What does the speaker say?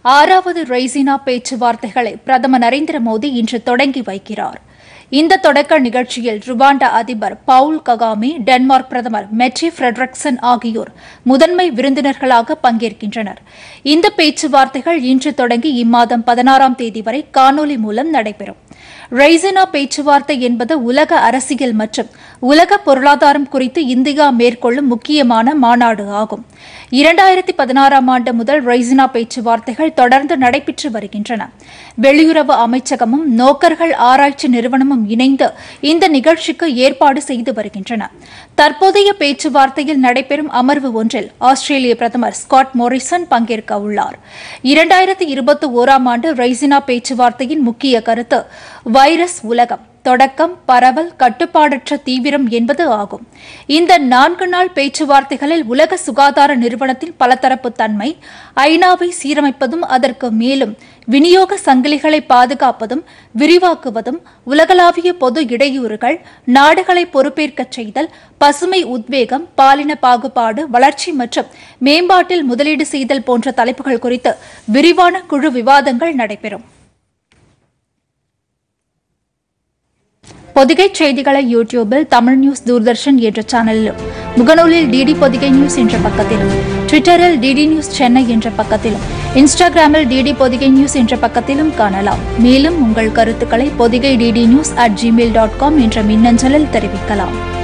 ஆறாவது ரெய்சினா பேச்சுவார்த்தைகளை பிரதமர் நரேந்திர மோடி இன்று தொடங்கி வைக்கிறார் இந்த தொடக்க நிகழ்ச்சியில் ருவாண்டா அதிபர் பவுல் ககாமே டென்மார்க் பிரதமர் மெட்ரி ஃபிரெட்ரிக்சன் ஆகியோர் முதன்மை விருந்தினர்களாக பங்கேற்கின்றனர் இந்த பேச்சுவார்த்தைகள் இன்று தொடங்கி இம்மாதம் பதினாறாம் தேதி வரை காணொலி மூலம் நடைபெறும் ரெய்சினா பேச்சுவார்த்தை என்பது உலக அரசியல் மற்றும் உலக பொருளாதாரம் குறித்து இந்தியா மேற்கொள்ளும் முக்கியமான மாநாடு ஆகும் இரண்டாயிரத்தி பதினாறாம் ஆண்டு முதல் ரெய்சினா பேச்சுவார்த்தைகள் தொடர்ந்து நடைபெற்று வருகின்றன வெளியுறவு அமைச்சகமும் நோக்கர்கள் ஆராய்ச்சி நிறுவனமும் இணைந்து இந்த நிகழ்ச்சிக்கு ஏற்பாடு செய்து வருகின்றன தற்போதைய பேச்சுவார்த்தையில் நடைபெறும் அமர்வு ஒன்றில் ஆஸ்திரேலிய பிரதமர் ஸ்காட் மோரிசன் பங்கேற்க உள்ளார் இரண்டாயிரத்தி இருபத்தி ஓராம் ஆண்டு ரெய்சினா பேச்சுவார்த்தையின் முக்கிய கருத்து வைரஸ் உலகம் தொடக்கம் பரவல் கட்டுப்பாடற்ற தீவிரம் என்பது ஆகும் இந்த நான்கு நாள் பேச்சுவார்த்தைகளில் உலக சுகாதார நிறுவனத்தின் பலதரப்பு தன்மை ஐநாவை சீரமைப்பதும் அதற்கு மேலும் விநியோக சங்கிலிகளை பாதுகாப்பதும் விரிவாக்குவதும் உலகளாவிய பொது இடையூறுகள் நாடுகளை பொறுப்பேற்கச் செய்தல் பசுமை உத்வேகம் பாலின பாகுபாடு வளர்ச்சி மற்றும் மேம்பாட்டில் முதலீடு செய்தல் போன்ற தலைப்புகள் குறித்து விரிவான குழு விவாதங்கள் நடைபெறும் பொதிகை செய்திகளை யூடியூபில் தமிழ் நியூஸ் தூர்தர்ஷன் என்ற சேனலிலும் முகநூலில் டிடி பொதிகை நியூஸ் என்ற பக்கத்திலும் ட்விட்டரில் டிடி நியூஸ் சென்னை என்ற பக்கத்திலும் இன்ஸ்டாகிராமில் டிடி பொதிகை நியூஸ் என்ற பக்கத்திலும் காணலாம் மேலும் உங்கள் கருத்துக்களை Podhigai DD news at Gmail dot com என்ற மின்னஞ்சலில் தெரிவிக்கலாம்